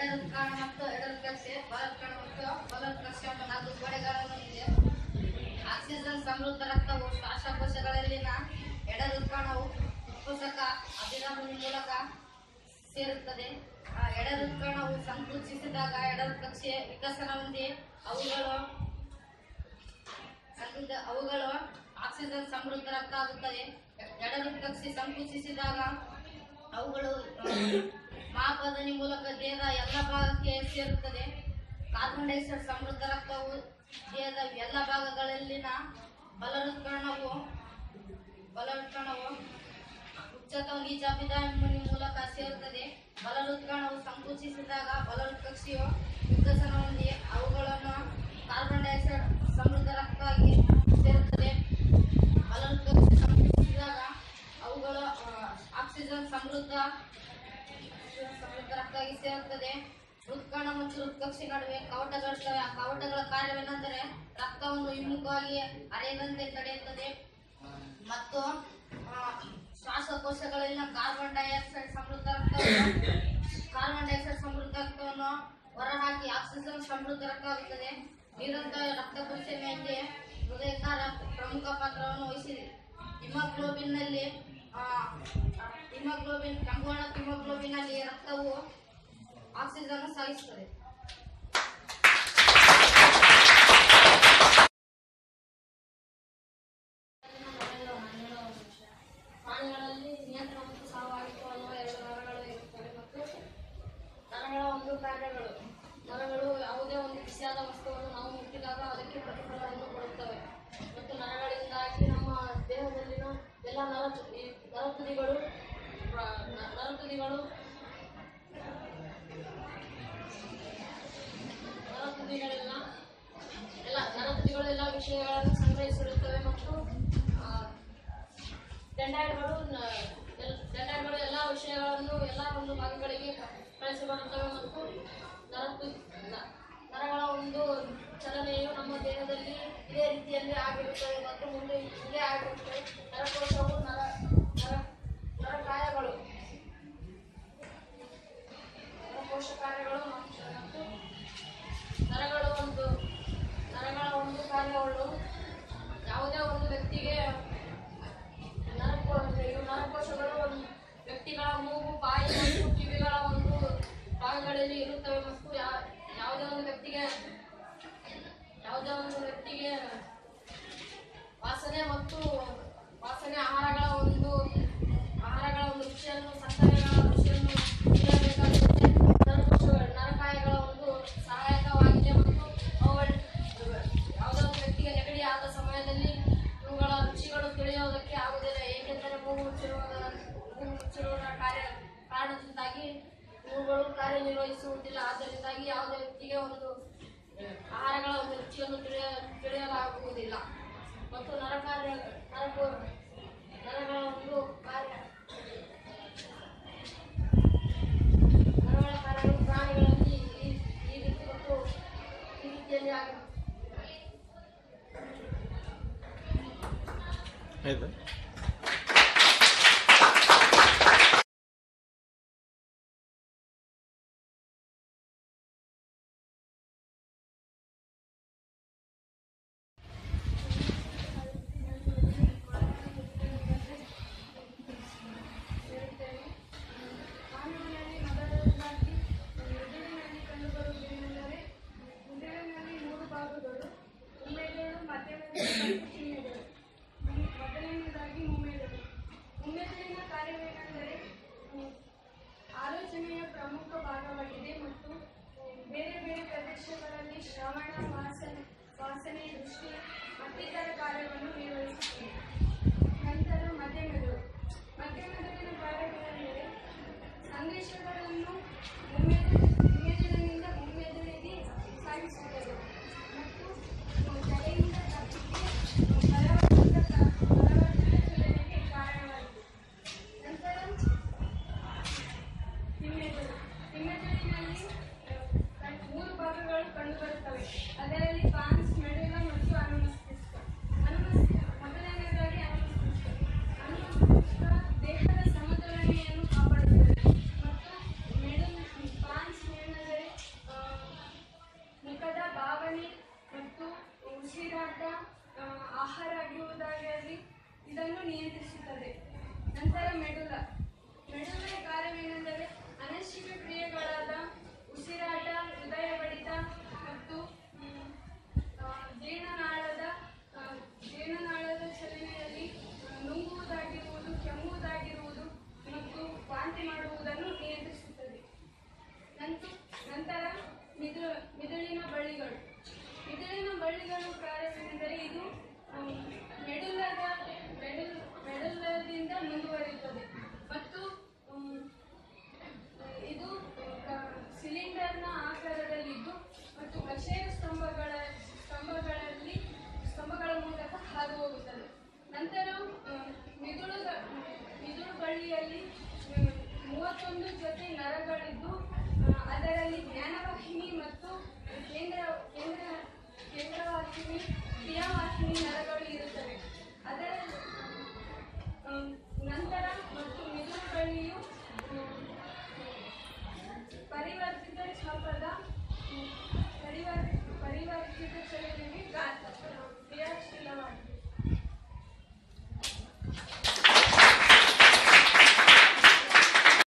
ಎಡರುತ್ಕಾಣ ಮತ್ತು ಎಡರುಕಕ್ಷೆ ಬಲತ್ಕಾಣ ಮತ್ತು ಬಲತ್ಕಕ್ಷೆ ಎಂಬ ನಾಲ್ಕು ಗೋಡೆಗಳನ್ನು ಹೊಂದಿದೆ ಆಕ್ಸಿಜನ್ ಸಮೃದ್ಧ ರಕ್ತವು ಶ್ವಾಸಕೋಶಗಳಲ್ಲಿನ ಎಡರುತ್ಕಾಣವು ಉತ್ಪೋಷಕ ಅಭಿರಾಮಿ ಮೂಲಕ ಸೇರುತ್ತದೆ ಆ ಎಡರುತ್ಕಣವು ಸಂಕುಚಿಸಿದಾಗ ಎಡರುಕಕ್ಷೆ ವಿಕಸನ ಹೊಂದಿ ಅವುಗಳು ಸಂಕುಚಿತ ಅವುಗಳು ಆಕ್ಸಿಜನ್ ಸಮೃದ್ಧ ರಕ್ತ ಆಗುತ್ತದೆ ಎಡರುಕಕ್ಷೆ ಸಂಕುಚಿಸಿದಾಗ ಅವುಗಳು ಮಹಾಪಧನಿ ಮೂಲಕ ದೇಹದ ಎಲ್ಲ ಭಾಗಕ್ಕೆ ಸೇರುತ್ತದೆ ಕಾರ್ಬನ್ ಡೈಆಕ್ಸೈಡ್ ಸಮೃದ್ಧ ರಕ್ತವು ದೇಹದ ಎಲ್ಲ ಭಾಗಗಳಲ್ಲಿನ ಬಲರುತ್ಕರಣವು ಬಲರುತ್ಕರಣವು ಉಚ್ಚತ ನೀಚಾಭಿಧಾನಿ ಮೂಲಕ ಸೇರುತ್ತದೆ ಬಲರುತ್ಕರಣವು ಸಂಕುಚಿಸಿದಾಗ ಬಲರುತ್ಕಕ್ಷೆಯು ವಿಕಸನ ಹೊಂದಿ ಅವುಗಳನ್ನು ಕಾರ್ಬನ್ ಡೈಆಕ್ಸೈಡ್ ಸಮೃದ್ಧ ರಕ್ತವಾಗಿ ಸೇರುತ್ತದೆ ಬಲರುತ್ಕಕ್ಷೆ ಸಂಕುಚಿಸಿದಾಗ ಅವುಗಳು ಆ, ಆಕ್ಸಿಜನ್ ಸಮೃದ್ಧ ಆಕ್ಸಿಜನ್ ಸಮೃದ್ಧ ರಕ್ತವಾಗಿ ಸೇರುತ್ತದೆ ಹೃತ್ಕಣ ಮತ್ತು ಹೃತ್ಕಕ್ಷೆ ನಡುವೆ ಕವಟಗಳಿರ್ತವೆ ಆ ಕವಟಗಳ ಕಾರ್ಯವೇನೆಂದರೆ ರಕ್ತವನ್ನು ವಿಮುಖವಾಗಿ ಹರಿಯದಂತೆ ತಡೆಯುತ್ತದೆ ಮತ್ತು ಆ, ಶ್ವಾಸಕೋಶಗಳಲ್ಲಿನ ಕಾರ್ಬನ್ ಡೈಆಕ್ಸೈಡ್ ಸಮೃದ್ಧ ರಕ್ತವನ್ನು ಕಾರ್ಬನ್ ಡೈಆಕ್ಸೈಡ್ ಸಮೃದ್ಧ ರಕ್ತವನ್ನು ಹೊರಹಾಕಿ ಆಕ್ಸಿಜನ್ ಸಮೃದ್ಧ ರಕ್ತವಾಗುತ್ತದೆ ನಿರಂತರ ರಕ್ತ ಪರಿಚಲನೆಯಲ್ಲಿ ಹೃದಯಕಾರ ಪ್ರಮುಖ ಪಾತ್ರವನ್ನು ವಹಿಸಿದೆ ಹಿಮೋಗ್ಲೋಬಿನ್ನಲ್ಲಿ ಆ, ಹಿಮೋಗ್ಲೋಬಿನ್ ಕೆಂಪುವರ್ಣ ಹಿಮೋಗ್ಲೋಬಿನ್ ಅಲ್ಲಿ ರಕ್ತವು ಆಕ್ಸಿಜನ್ ಸಾಗಿಸುತ್ತದೆ ಪ್ರಾಣಿಗಳಲ್ಲಿ ನಿಯಂತ್ರಣ ಮತ್ತು ಸಹಭಾಗಿತ್ವ ಅನ್ನುವ ಎರಡು ನರಗಳು ಇರುತ್ತವೆ ಮತ್ತು ನರಗಳ ಒಂದು ಕಾರ್ಯಗಳು ನರಗಳು ಯಾವುದೇ ಒಂದು ಬಿಸಿಯಾದ ವಸ್ತುವನ್ನು ನಾವು ಮುಟ್ಟಿದಾಗ ಅದಕ್ಕೆ ಪ್ರತಿಫಲವನ್ನು ಕೊಡುತ್ತವೆ ಮತ್ತು ನರಗಳಿಂದಾಗಿ ನಮ್ಮ ದೇಹದಲ್ಲಿನ ಎಲ್ಲ ನರ ಈ ನರತುದಿಗಳು ಪ್ರ- ನ- ನರತುದಿಗಳು ನರತುದಿಗಳೆಲ್ಲ ಎಲ್ಲ ನರತುದಿಗಳು ಎಲ್ಲ ವಿಷಯಗಳನ್ನು ಸಂಗ್ರಹಿಸಿರುತ್ತವೆ ಮತ್ತು ಆ, ಡೆಂಡಾಯ್ಡ್ಗಳು ಡೆಂಡಾಯ್ಡ್ಗಳು ಎಲ್ಲ ವಿಷಯಗಳನ್ನು ಎಲ್ಲ ಒಂದು ಭಾಗಗಳಿಗೆ ಕಳಿಸಿಬರುತ್ತವೆ ಮತ್ತು ನರತು ನ- ನರಗಳ ಒಂದು ಚಲನೆಯು ನಮ್ಮ ದೇಹದಲ್ಲಿ ಇದೇ ರೀತಿಯಲ್ಲಿ ಆಗಿರುತ್ತದೆ ಮತ್ತು ಮುಂದೆ ಹೀಗೆ ಆಗಿರುತ್ತದೆ ನರಕೋಶವು ನರ ನರ ನರಕಾಯಗಳು ನರಕೋಶ ಕಾರ್ಯಗಳು ಮತ್ತು ಮತ್ತು ನರಗಳ ಒಂದು ನರಗಳ ಒಂದು ಕಾರ್ಯಗಳು ಯಾವುದೇ ಒಂದು ವ್ಯಕ್ತಿಗೆ ನರಕೋ- ಇವು ನರಕೋಶಗಳು ಒಂದು ವ್ಯಕ್ತಿಗಳ ಮೂಗು ಬಾಯಿ ಮತ್ತು ಕಿವಿಗಳ ಒಂದು ಭಾಗಗಳಲ್ಲಿ ಇರುತ್ತವೆ ಮತ್ತು ಯಾ- ಯಾವುದೇ ಒಂದು ವ್ಯಕ್ತಿಗೆ ಯಾವುದೇ ಒಂದು ವ್ಯಕ್ತಿಗೆ ವಾಸನೆ ಮತ್ತು ವಾಸನೆ ಆಹಾರಗಳ ಒಂದು ಆಹಾರಗಳ ಒಂದು ರುಚಿಯನ್ನು ಸಕ್ಕರೆಗಳ ರುಚಿಯನ್ನು ತಿಳಿಯಬೇಕಾದರೆ ನರಕೋಶಗಳು ನರಕಾಯಗಳ ಒಂದು ಸಹಾಯಕವಾಗಿದೆ ಮತ್ತು ಅವುಗಳ ಯಾವುದೋ ಒಂದು ವ್ಯಕ್ತಿಗೆ ನೆಗಡಿ ಆದ ಸಮಯದಲ್ಲಿ ಇವುಗಳ ರುಚಿಗಳು ತಿಳಿಯೋದಕ್ಕೆ ಆಗುವುದಿಲ್ಲ ಏಕೆಂದರೆ ಮೂಗು ಮುಚ್ಚಿರುವುದರ ಮೂಗು ಮುಚ್ಚಿರುವ ಕಾರ್ಯ ಕಾರಣದಿಂದಾಗಿ ಇವುಗಳು ಕಾರ್ಯನಿರ್ವಹಿಸುವುದಿಲ್ಲ ಆದ್ದರಿಂದಾಗಿ ಯಾವುದೇ ವ್ಯಕ್ತಿಗೆ ಒಂದು ಆಹಾರಗಳ ಒಂದು ರುಚಿಯನ್ನು ತಿಳಿಯ ತಿಳಿಯಲಾಗುವುದಿಲ್ಲ ಮತ್ತು ನರಕಾರ್ಯ ನರಕೋ ನರಗಳ ಒಂದು ಕಾರ್ಯ ನರಗಳ ಕಾರ್ಯಗಳು ಪ್ರಾಣಿಗಳಲ್ಲಿ ಈ ಈ ರೀತಿ ಮತ್ತು ಈ ರೀತಿಯಲ್ಲಿ ಆಗಿದೆ ಆಯ್ತಾ ಮಾನವನಲ್ಲಿ ಮೊದಲನೇದಾಗಿ ಮೆದುಳಿನಲ್ಲಿ ಕಂಡುಬರುವುದೇನೆಂದರೆ ಮೆದುಳಿನಲ್ಲಿ ಮೂರು ಭಾಗಗಳು ಉಮ್ಮೆದುಳು ಮಧ್ಯದಲ್ಲಿ ಮತ್ತು ಚಿಹ್ನೆಗಳು ಮೊದಲನೆಯದಾಗಿ ಇದನ್ನು ನಿಯಂತ್ರಿಸುತ್ತದೆ ನಂತರ ಮೆಡುಲ ಮೆಡುಲರ ಕಾರ್ಯವೇನೆಂದರೆ ಅನೈಚ್ಛಿಕ ಕ್ರಿಯೆಗಳಾದ ಉಸಿರಾಟ ಹೃದಯ ಬಡಿತ ಮತ್ತು ಮ್, ಆ, ಜೀರ್ಣನಾಳದ ಆ, ಜೀರ್ಣನಾಳದ ಚಲನೆಯಲ್ಲಿ ಆ, ನುಂಗುವುದಾಗಿರುವುದು ಕೆಮ್ಮುವುದಾಗಿರುವುದು ಮತ್ತು ವಾಂತಿ ಮಾಡುವುದನ್ನು ನಿಯಂತ್ರಿಸುತ್ತದೆ ನಂತ- ನಂತರ ಮಿದು ಮಿದುಳಿನ ಬಳ್ಳಿಗಳು ಮಿದುಳಿನ ಬಳ್ಳಿಗಳು ಕಾರ್ಯವೇನೆಂದರೆ ಇದು ಆಮ್, ಮೆಡುಲದ ಮೆಡುಲ್ ಮೆಡುಲದಿಂದ ಮುಂದುವರಿಯುತ್ತದೆ ಮತ್ತು ಆಮ್, ಇದು ಕ- ಸಿಲಿಂಡರ್ನ ಆಕಾರದಲ್ಲಿದ್ದು ಮತ್ತು ಅಕ್ಷಯ ಸ್ತಂಭಗಳ ಸ್ತಂಭಗಳಲ್ಲಿ ಸ್ತಂಭಗಳ ಮೂಲಕ ಹಾದು ಹೋಗುತ್ತದೆ ನಂತರ ಆ, ಮಿದುಳು ಮಿದುಳು ಬಳ್ಳಿಯಲ್ಲಿ ಮ್, ಮೂವತ್ತೊಂದು ಜೊತೆ ನರಗಳಿದ್ದು ಆ, ಅದರಲ್ಲಿ ಜ್ಞಾನವಾಹಿನಿ ಮತ್ತು ಕೇಂದ್ರ ಕೇಂದ್ರ ಕೇಂದ್ರವಾಹಿನಿ ಕ್ರಿಯಾವಾಹಿನಿ ನರಗಳು